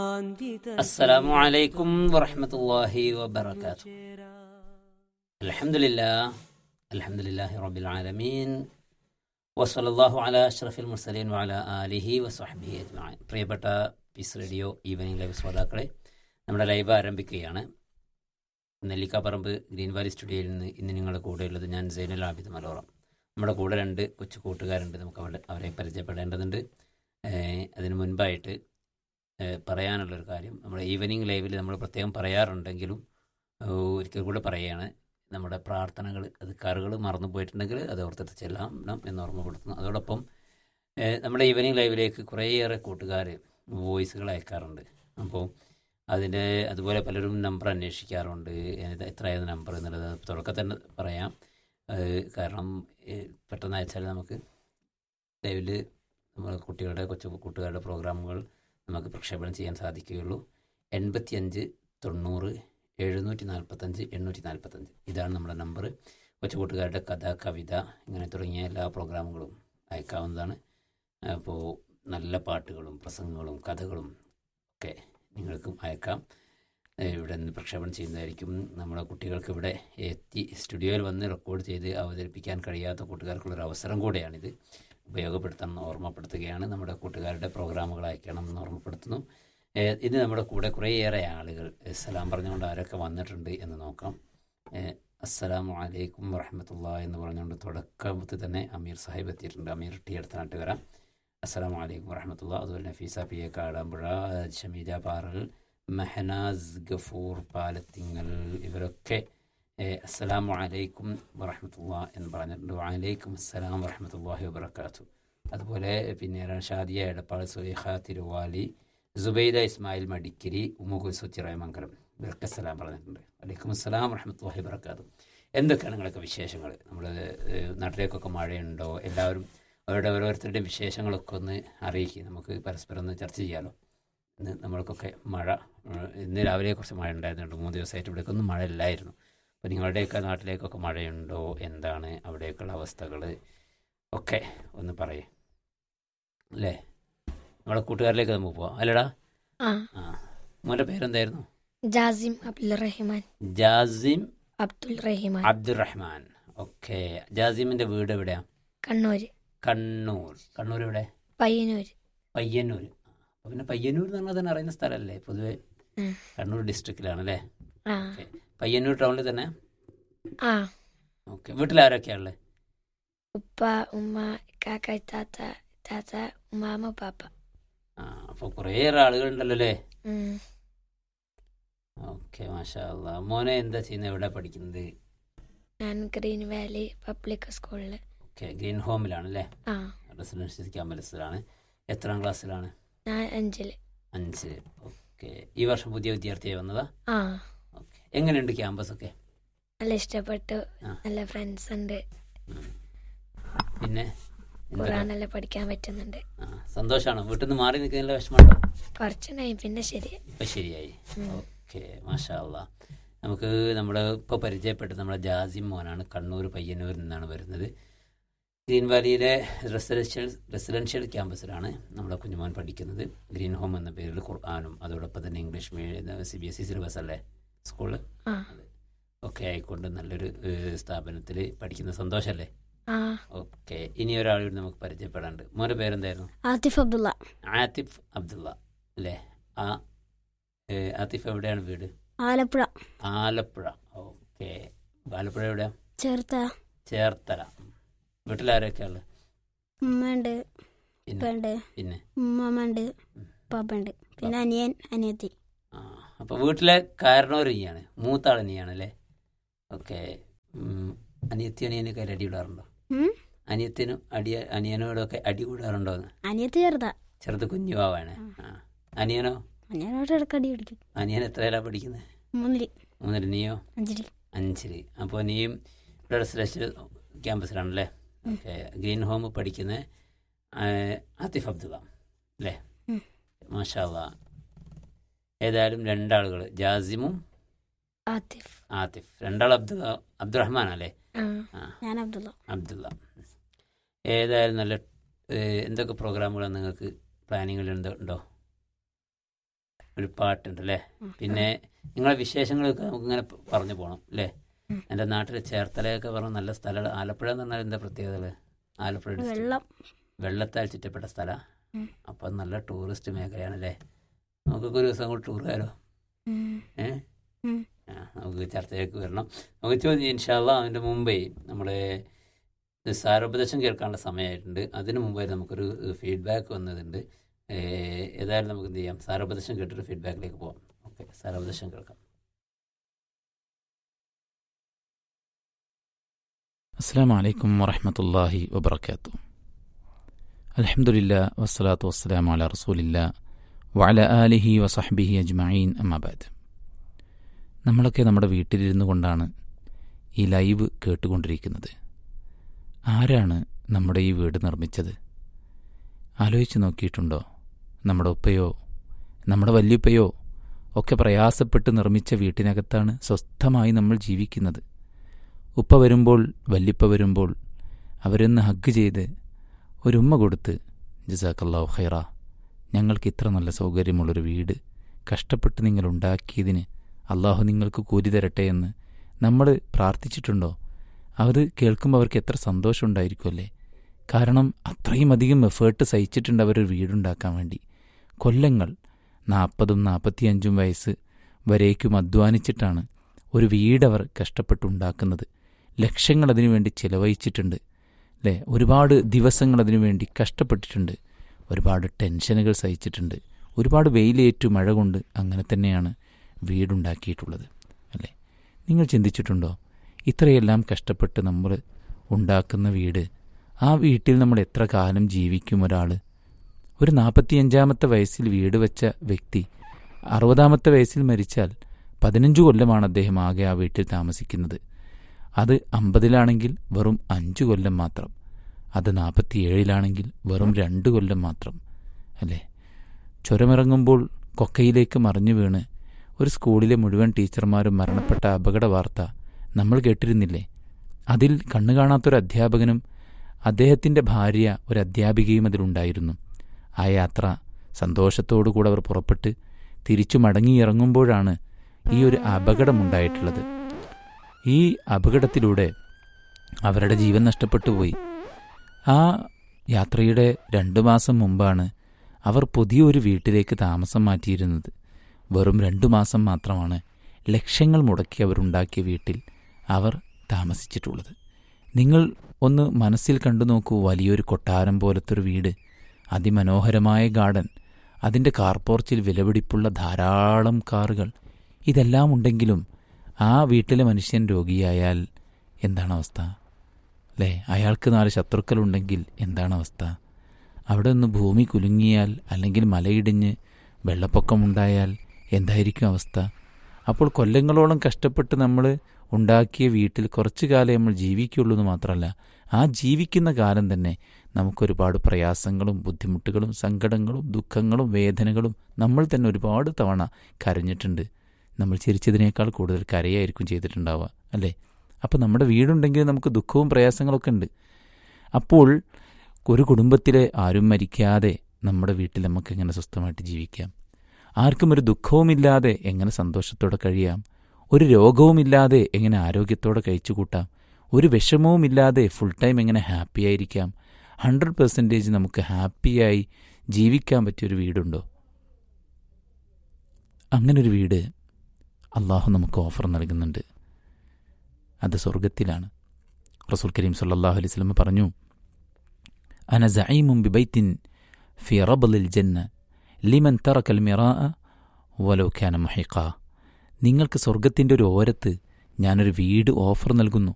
السلام عليكم ورحمة الله وبركاته الحمد لله الحمد لله رب العالمين وصلى الله على أشرف المرسلين وعلى آله وصحبه أجمعين പ്രിയപ്പെട്ട piece radio evening live ശ്രോതാക്കളെ നമ്മുടെ ലൈവ് ആരംഭിക്കുകയാണ് നെല്ലിക്കാപ്പറമ്പ് ഗ്രീൻ വാലി സ്റ്റുഡിയോയിൽ നിന്ന് ഇന്ന് നിങ്ങളുടെ കൂടെയുള്ളത് ഞാൻ സൈനുൽ ആബിദ് മലോറം നമ്മുടെ കൂടെ രണ്ട് കൊച്ചു കൂട്ടുകാരുണ്ട് നമുക്ക് അവരുടെ അവരെ പരിചയപ്പെടേണ്ടതുണ്ട് ഏഹ് അതിന് മുൻപായിട്ട് ഏഹ് പറയാനുള്ളൊരു കാര്യം നമ്മുടെ ഈവനിങ് ലൈവിൽ നമ്മൾ പ്രത്യേകം പറയാറുണ്ടെങ്കിലും ഏഹ് ഒരിക്കൽ കൂടെ പറയുകയാണ് നമ്മുടെ പ്രാർത്ഥനകൾ അത് കറുകൾ മറന്നു പോയിട്ടുണ്ടെങ്കിൽ അത് ഓർത്തിട്ട് ചെല്ലണം എന്ന് ഓർമ്മപ്പെടുത്തുന്നു അതോടൊപ്പം ഏഹ് നമ്മുടെ ഈവനിങ് ലൈവിലേക്ക് കുറേയേറെ കൂട്ടുകാർ വോയിസുകൾ അയക്കാറുണ്ട് അപ്പോൾ അതിൻ്റെ അതുപോലെ പലരും നമ്പർ അന്വേഷിക്കാറുണ്ട് ഏത് എത്രയായിരുന്നു നമ്പർ എന്നുള്ളത് തുടക്കത്തിൽ തന്നെ പറയാം ഏഹ് കാരണം ഏഹ് പെട്ടെന്ന് അയച്ചാൽ നമുക്ക് ലൈവിൽ നമ്മൾ കുട്ടികളുടെ കൊച്ചു കൂട്ടുകാരുടെ പ്രോഗ്രാമുകൾ നമുക്ക് പ്രക്ഷേപണം ചെയ്യാൻ സാധിക്കുകയുള്ളൂ എൺപത്തിയഞ്ച് തൊണ്ണൂറ് എഴുന്നൂറ്റി നാൽപ്പത്തഞ്ച് എണ്ണൂറ്റി നാൽപ്പത്തഞ്ച് ഇതാണ് നമ്മുടെ നമ്പർ കൊച്ചു കൂട്ടുകാരുടെ കഥ കവിത ഇങ്ങനെ തുടങ്ങിയ എല്ലാ പ്രോഗ്രാമുകളും അയക്കാവുന്നതാണ് അപ്പോൾ നല്ല പാട്ടുകളും പ്രസംഗങ്ങളും കഥകളും ഒക്കെ നിങ്ങൾക്കും അയക്കാം ഏഹ് ഇവിടെ നിന്ന് പ്രക്ഷേപണം ചെയ്യുന്നതായിരിക്കും നമ്മുടെ കുട്ടികൾക്ക് ഇവിടെ എത്തി സ്റ്റുഡിയോയിൽ വന്ന് റെക്കോർഡ് ചെയ്ത് അവതരിപ്പിക്കാൻ കഴിയാത്ത കൂട്ടുകാർക്കുള്ളൊരു അവസരം കൂടെയാണിത് ഉപയോഗപ്പെടുത്താൻ ഓർമ്മപ്പെടുത്തുകയാണ് നമ്മുടെ കൂട്ടുകാരുടെ പ്രോഗ്രാമുകൾ അയക്കണം എന്ന് ഓർമ്മപ്പെടുത്തുന്നു ഏഹ് ഇത് നമ്മുടെ കൂടെ കുറേയേറെ ആളുകൾ ഏഹ് സലാം പറഞ്ഞുകൊണ്ട് ആരൊക്കെ വന്നിട്ടുണ്ട് എന്ന് നോക്കാം ഏഹ് അസ്സലാമു അലൈക്കും വറഹമത്തുള്ള എന്ന് പറഞ്ഞുകൊണ്ട് തുടക്കത്തിൽ തന്നെ അമീർ സാഹിബ് എത്തിയിട്ടുണ്ട് അമീർ ടി അടുത്ത നാട്ടുകാര അസ്സലാമു അലൈക്കും വറഹമത്തുള്ള അതുപോലെ നഫീസ പി എ കാടാമ്പുഴ ഷമീജ പാറൽ മെഹനാസ് ഗഫൂർ പാലത്തിങ്ങൽ ഇവരൊക്കെ ഏഹ് അസ്സലാമു അലൈക്കും വറഹമത്തുള്ള എന്ന് പറഞ്ഞിട്ടുണ്ട് വലൈക്കും അസ്സലാം വറഹമത്തല്ലാഹി വബർക്കാത്തു അതുപോലെ പിന്നെ ഷാദിയ എടപ്പാൾ സുലേഖ തിരുവാലി സുബൈദ ഇസ്മായിൽ മടിക്കരി ഉമ്മുകുൽസു ചിറയമംഗലം ഇവരൊക്കെ സലാം പറഞ്ഞിട്ടുണ്ട് വലൈക്കും അസ്സലാം വറഹമത്തല്ലാഹി വബർക്കാത്തു എന്തൊക്കെയാണ് നിങ്ങളൊക്കെ വിശേഷങ്ങൾ നമ്മൾ നാട്ടിലേക്കൊക്കെ മഴയുണ്ടോ എല്ലാവരും അവരുടെ ഓരോരുത്തരുടെയും വിശേഷങ്ങളൊക്കെ ഒന്ന് അറിയിക്കുക നമുക്ക് പരസ്പരം ഒന്ന് ചർച്ച ചെയ്യാമല്ലോ ഇന്ന് നമ്മൾക്കൊക്കെ മഴ ഏഹ് ഇന്ന് രാവിലെ കുറച്ച് മഴ ഉണ്ടായിരുന്നുണ്ട് മൂന്ന് ദിവസമായിട്ട് ഇവിടേക്കൊന്നും മഴ ഇല്ലായിരുന്നു അപ്പോൾ നിങ്ങളുടെയൊക്കെ നാട്ടിലേക്കൊക്കെ മഴയുണ്ടോ എന്താണ് അവിടേക്കുള്ള അവസ്ഥകൾ ഒക്കെ ഒന്ന് പറയേ അല്ലേ നമ്മുടെ കൂട്ടുകാരിലേക്ക് നമുക്ക് പോവാം അല്ലടാ ആ ആ മോൻ്റെ പേരെന്തായിരുന്നു ജാസിം അബ്ദുൽ റഹിമാൻ ജാസിം അബ്ദുൽ റഹിമാൻ അബ്ദുറഹ്മാൻ ഓക്കെ ജാസിമിൻ്റെ വീട് എവിടെയാണ് കണ്ണൂര് കണ്ണൂർ കണ്ണൂർ എവിടെ പയ്യന്നൂര് പയ്യന്നൂർ അപ്പോൾ പിന്നെ പയ്യന്നൂർ എന്ന് പറഞ്ഞാൽ തന്നെ അറിയുന്ന സ്ഥലമല്ലേ പൊതുവെ ഉം. കണ്ണൂർ ഡിസ്ട്രിക്റ്റിലാണ് അല്ലേ ആ ഓക്കെ പയ്യന്നൂർ ടൗണിൽ തന്നെ ആ ഓക്കെ വീട്ടിലാരൊക്കെയാണുള്ളത് ഉപ്പ ഉമ്മ കാക്ക താത്ത താത്ത ഉമ്മാമ പാപ്പ ആ അപ്പോൾ കുറേയേറെ ആളുകളുണ്ടല്ലോ അല്ലേ ഉം. ഓക്കെ മാഷാ അല്ലാ മോനെ എന്താ ചെയ്യുന്നത് എവിടെ പഠിക്കുന്നത് ഞാൻ ഗ്രീൻ വാലി പബ്ലിക് സ്കൂളില് ഓക്കെ ഗ്രീൻ ഹോമിലാണ് അല്ലേ ആ റെസിഡൻഷ്യൽ ക്യാമ്പസിലാണ് എത്രാം ക്ലാസ്സിലാണ് ഞാൻ അഞ്ചില് അഞ്ച് ഓക്കെ ഈ വർഷം പുതിയ വിദ്യാർത്ഥിയായി വന്നതാ ആ ഓക്കെ എങ്ങനെയുണ്ട് ക്യാമ്പസ് ഒക്കെ നല്ല ഇഷ്ടപ്പെട്ടു ആ. നല്ല ഫ്രണ്ട്സ് ഉണ്ട് പിന്നെ എന്താ- ഖുറാനെല്ലാം പഠിക്കാൻ പറ്റുന്നുണ്ട് ആ സന്തോഷമാണോ വീട്ടിൽ നിന്ന് മാറി നിൽക്കുന്നതിൽ വിഷമമുണ്ടോ കുറച്ചുണ്ടായി പിന്നെ ശരി ഇപ്പം ശരിയായി ഉം. ഓക്കെ മാഷാ അല്ലാ നമുക്ക് നമ്മൾ ഇപ്പോൾ പരിചയപ്പെട്ട നമ്മുടെ ജാസിം മോനാണ് കണ്ണൂർ പയ്യന്നൂരിൽ നിന്നാണ് വരുന്നത് ഗ്രീൻ വാലിയിലെ റെസിഡൻഷ്യൽ റെസിഡൻഷ്യൽ ക്യാമ്പസിലാണ് നമ്മുടെ കുഞ്ഞുമോൻ പഠിക്കുന്നത് ഗ്രീൻ ഹോം എന്ന പേരിൽ ഖുർആാനും അതോടൊപ്പം തന്നെ English medium C B S E syllabus അല്ലേ സ്കൂളിൽ ആ ഒക്കെ ആയിക്കൊണ്ട് നല്ലൊരു സ്ഥാപനത്തിൽ പഠിക്കുന്ന സന്തോഷമല്ലേ ആ ഓക്കെ ഇനി ഒരാളോട് നമുക്ക് പരിചയപ്പെടാണ്ട് മോൻ്റെ പേരെന്തായിരുന്നു ആതിഫ് അബ്ദുള്ള ആതിഫ് അബ്ദുള്ള അല്ലേ ആ ഏ, ആതിഫ് എവിടെയാണ് വീട് ആലപ്പുഴ ആലപ്പുഴ ഓക്കെ ആലപ്പുഴ എവിടെയാ ചേർത്ത ചേർത്തല വീട്ടിലാരൊക്കെയുള്ളത് ഉമ്മയുണ്ട് പിന്നെ ഉപ്പയുണ്ട് പിന്നെ ഉമ്മമ്മയുണ്ട് പാപ്പയുണ്ട് പിന്നെ അനിയൻ അനിയത്തി ആ അപ്പോൾ വീട്ടിലെ കാരണവർ നീയാണ് മൂത്ത ആൾ നീയാണ് അല്ലേ ഓക്കെ അനിയത്തി അനിയനൊക്കെ അടി വിടാറുണ്ടോ ഉം? അനിയത്തിനും അടി അനിയനോടൊക്കെ അടി കൂടാറുണ്ടോ എന്ന് അനിയത്തി ചെറുതാ ചെറുത് കുഞ്ഞുവാവാണ് ആ അനിയനോ അനിയനോട് ഇടയ്ക്ക് അടി പിടിക്കും അനിയൻ എത്രയിലാ പഠിക്കുന്നത് മൂന്നില് മൂന്നിൽ നീയോ അഞ്ചില് അഞ്ചിൽ അപ്പോൾ നീയും ഇവിടെ റെസിഡൻഷ്യൽ ക്യാമ്പസിലാണല്ലേ ഓക്കെ ഗ്രീൻ ഹോം പഠിക്കുന്ന ആതിഫ് അബ്ദുള്ള അല്ലേ ഉം. മാഷാല്ല ഏതായാലും രണ്ടാളുകൾ ജാസിമും ആത്തിഫ് ആതിഫ് രണ്ടാൾ അബ്ദുള്ള അബ്ദുറഹ്മാൻ അല്ലേ ആ ആ ഞാൻ അബ്ദുള്ള അബ്ദുള്ള ഏതായാലും നല്ല ഏഹ്, എന്തൊക്കെ പ്രോഗ്രാമുകളാണ് നിങ്ങൾക്ക് പ്ലാനിങ്ങിൽ ഉണ്ടോ ഒരു പാട്ടുണ്ട് അല്ലേ പിന്നെ നിങ്ങളെ വിശേഷങ്ങളൊക്കെ നമുക്ക് ഇങ്ങനെ പറഞ്ഞു പോകണം അല്ലേ എൻ്റെ നാട്ടിൽ ചേർത്തലയൊക്കെ പറഞ്ഞ നല്ല സ്ഥലമാണ് ആലപ്പുഴ എന്ന് പറഞ്ഞാൽ എന്താ പ്രത്യേകതകൾ ആലപ്പുഴ district. വെള്ളം വെള്ളത്താൽ ചുറ്റപ്പെട്ട സ്ഥലമാണ് ഉം. അപ്പം നല്ല ടൂറിസ്റ്റ് മേഖലയാണ് അല്ലേ നമുക്കൊക്കെ ഒരു ദിവസം കൂടി ടൂർ പോയാലോ ഉം. ഏ ഉം. ആ, നമുക്ക് ചർച്ചയിലേക്ക് വരണം നമുക്ക് ചോദ്യം ഇൻഷാല്ല അതിൻ്റെ മുമ്പേ നമ്മുടെ സാരോപദേശം കേൾക്കാനുള്ള സമയമായിട്ടുണ്ട് അതിനു മുമ്പായി നമുക്കൊരു ഫീഡ്ബാക്ക് വന്നതുണ്ട് ഏ, ഏതായാലും നമുക്ക് എന്ത് ചെയ്യാം സാരോപദേശം കേട്ടിട്ട് ഫീഡ്ബാക്കിലേക്ക് പോകാം ഓക്കെ സാരോപദേശം കേൾക്കാം السلام عليكم ورحمة الله وبركاته الحمد لله والصلاة والسلام على رسول الله وعلى آله وصحبه أجمعين أما بعد നമ്മളൊക്കെ നമ്മുടെ വീട്ടിലിരുന്നു കൊണ്ടാണ് ഈ ലൈവ് കേട്ടുകൊണ്ടിരിക്കുന്നത് ആരാണ് നമ്മുടെ ഈ വീട് നിർമ്മിച്ചത് ആലോചിച്ച് നോക്കിയിട്ടുണ്ടോ നമ്മുടെ ഉപ്പയോ നമ്മുടെ വല്യുപ്പയോ ഒക്കെ പ്രയാസപ്പെട്ട് നിർമ്മിച്ച വീട്ടിനകത്താണ് സ്വസ്ഥമായി നമ്മൾ ജീവിക്കുന്നത് ഉപ്പ വരുമ്പോൾ വല്ലിപ്പ വരുമ്പോൾ അവരൊന്ന് ഹഗ് ചെയ്ത് ഒരു ഉമ്മ കൊടുത്ത് ജസാക്കല്ലാഹു ഖൈറ ഞങ്ങൾക്ക് ഇത്ര നല്ല സൗകര്യമുള്ളൊരു വീട് കഷ്ടപ്പെട്ട് നിങ്ങൾ ഉണ്ടാക്കിയതിന് അള്ളാഹു നിങ്ങൾക്ക് കൂലി തരട്ടെ എന്ന് നമ്മൾ പ്രാർത്ഥിച്ചിട്ടുണ്ടോ അത് കേൾക്കുമ്പോൾ അവർക്ക് എത്ര സന്തോഷം ഉണ്ടായിരിക്കുമല്ലേ കാരണം അത്രയും അധികം എഫേർട്ട് സഹിച്ചിട്ടുണ്ട് അവരൊരു വീടുണ്ടാക്കാൻ വേണ്ടി കൊല്ലങ്ങൾ നാൽപ്പതും നാൽപ്പത്തിയഞ്ചും വയസ്സ് വരേക്കും അധ്വാനിച്ചിട്ടാണ് ഒരു വീടവർ കഷ്ടപ്പെട്ടുണ്ടാക്കുന്നത് ലക്ഷങ്ങൾ അതിനുവേണ്ടി ചിലവഴിച്ചിട്ടുണ്ട് അല്ലേ ഒരുപാട് ദിവസങ്ങൾ അതിനുവേണ്ടി കഷ്ടപ്പെട്ടിട്ടുണ്ട് ഒരുപാട് ടെൻഷനുകൾ സഹിച്ചിട്ടുണ്ട് ഒരുപാട് വെയിലേറ്റു മഴ കൊണ്ട് അങ്ങനെ തന്നെയാണ് വീടുണ്ടാക്കിയിട്ടുള്ളത് അല്ലേ നിങ്ങൾ ചിന്തിച്ചിട്ടുണ്ടോ ഇത്രയെല്ലാം കഷ്ടപ്പെട്ട് നമ്മൾ ഉണ്ടാക്കുന്ന വീട് ആ വീട്ടിൽ നമ്മൾ എത്ര കാലം ജീവിക്കും ഒരാൾ ഒരു നാൽപ്പത്തിയഞ്ചാമത്തെ വയസ്സിൽ വീട് വെച്ച വ്യക്തി അറുപതാമത്തെ വയസ്സിൽ മരിച്ചാൽ പതിനഞ്ച് കൊല്ലമാണ് അദ്ദേഹം ആകെ ആ വീട്ടിൽ താമസിക്കുന്നത് അത് അമ്പതിലാണെങ്കിൽ വെറും അഞ്ചു കൊല്ലം മാത്രം അത് നാൽപ്പത്തിയേഴിലാണെങ്കിൽ വെറും രണ്ട് കൊല്ലം മാത്രം അല്ലേ ചുരമിറങ്ങുമ്പോൾ കൊക്കയിലേക്ക് മറിഞ്ഞു വീണ് ഒരു സ്കൂളിലെ മുഴുവൻ ടീച്ചർമാരും മരണപ്പെട്ട അപകട വാർത്ത നമ്മൾ കേട്ടിരുന്നില്ലേ അതിൽ കണ്ണു കാണാത്തൊരു അധ്യാപകനും അദ്ദേഹത്തിന്റെ ഭാര്യ ഒരു അധ്യാപികയും അതിലുണ്ടായിരുന്നു ആ യാത്ര സന്തോഷത്തോടുകൂടെ അവർ പുറപ്പെട്ട് തിരിച്ചു മടങ്ങിയിറങ്ങുമ്പോഴാണ് ഈ ഒരു അപകടമുണ്ടായിട്ടുള്ളത് ഈ അപകടത്തിലൂടെ അവരുടെ ജീവൻ നഷ്ടപ്പെട്ടു പോയി ആ യാത്രയുടെ രണ്ടു മാസം മുമ്പാണ് അവർ പുതിയൊരു വീട്ടിലേക്ക് താമസം മാറ്റിയിരുന്നത് വെറും രണ്ടു മാസം മാത്രമാണ് ലക്ഷങ്ങൾ മുടക്കി അവരുണ്ടാക്കിയ വീട്ടിൽ അവർ താമസിച്ചിട്ടുള്ളത് നിങ്ങൾ ഒന്ന് മനസ്സിൽ കണ്ടു നോക്കൂ വലിയൊരു കൊട്ടാരം പോലത്തെ ഒരു വീട് അതിമനോഹരമായ ഗാർഡൻ അതിൻ്റെ കാർപോർച്ചിൽ വിലപിടിപ്പുള്ള ധാരാളം കാറുകൾ ഇതെല്ലാം ഉണ്ടെങ്കിലും ആ വീട്ടിലെ മനുഷ്യൻ രോഗിയായാൽ എന്താണ് അവസ്ഥ അല്ലേ അയാൾക്ക് നാല് ശത്രുക്കളുണ്ടെങ്കിൽ എന്താണ് അവസ്ഥ അവിടെ ഒന്ന് ഭൂമി കുലുങ്ങിയാൽ അല്ലെങ്കിൽ മലയിടിഞ്ഞ് വെള്ളപ്പൊക്കമുണ്ടായാൽ എന്തായിരിക്കും അവസ്ഥ അപ്പോൾ കൊല്ലങ്ങളോളം കഷ്ടപ്പെട്ട് നമ്മൾ ഉണ്ടാക്കിയ വീട്ടിൽ കുറച്ചു കാലം നമ്മൾ ജീവിക്കുള്ളൂ എന്ന് മാത്രമല്ല ആ ജീവിക്കുന്ന കാലം തന്നെ നമുക്കൊരുപാട് പ്രയാസങ്ങളും ബുദ്ധിമുട്ടുകളും സങ്കടങ്ങളും ദുഃഖങ്ങളും വേദനകളും നമ്മൾ തന്നെ ഒരുപാട് തവണ കരഞ്ഞിട്ടുണ്ട് നമ്മൾ ചിരിച്ചതിനേക്കാൾ കൂടുതൽ കരയായിരിക്കും ചെയ്തിട്ടുണ്ടാവുക അല്ലേ അപ്പോൾ നമ്മുടെ വീടുണ്ടെങ്കിൽ നമുക്ക് ദുഃഖവും പ്രയാസങ്ങളൊക്കെ ഉണ്ട് അപ്പോൾ ഒരു കുടുംബത്തിലെ ആരും മരിക്കാതെ നമ്മുടെ വീട്ടിൽ നമുക്ക് എങ്ങനെ സ്വസ്ഥമായിട്ട് ജീവിക്കാം ആർക്കും ഒരു ദുഃഖവുമില്ലാതെ എങ്ങനെ സന്തോഷത്തോടെ കഴിയാം ഒരു രോഗവുമില്ലാതെ എങ്ങനെ ആരോഗ്യത്തോടെ കഴിച്ചുകൂട്ടാം ഒരു വിഷമവുമില്ലാതെ ഫുൾ ടൈം എങ്ങനെ ഹാപ്പി ആയിരിക്കാം ഹൺഡ്രഡ് പെർസെൻറ്റേജ് നമുക്ക് ഹാപ്പിയായി ജീവിക്കാൻ പറ്റിയൊരു വീടുണ്ടോ അങ്ങനൊരു വീട് അള്ളാഹു നമുക്ക് ഓഫർ നൽകുന്നുണ്ട് അത് സ്വർഗത്തിലാണ് റസൂൽ കരീം സല്ലാഹു അലൈഹി സ്വലമ പറഞ്ഞു അന സഈമും ബിബൈത്തിൻ ഫി റബലിൽ ജന്ന ലിമൻ തറക്കൽ മിറാ വലോഖ്യാന മഹിഖ നിങ്ങൾക്ക് സ്വർഗത്തിൻ്റെ ഒരു ഓരത്ത് ഞാനൊരു വീട് ഓഫർ നൽകുന്നു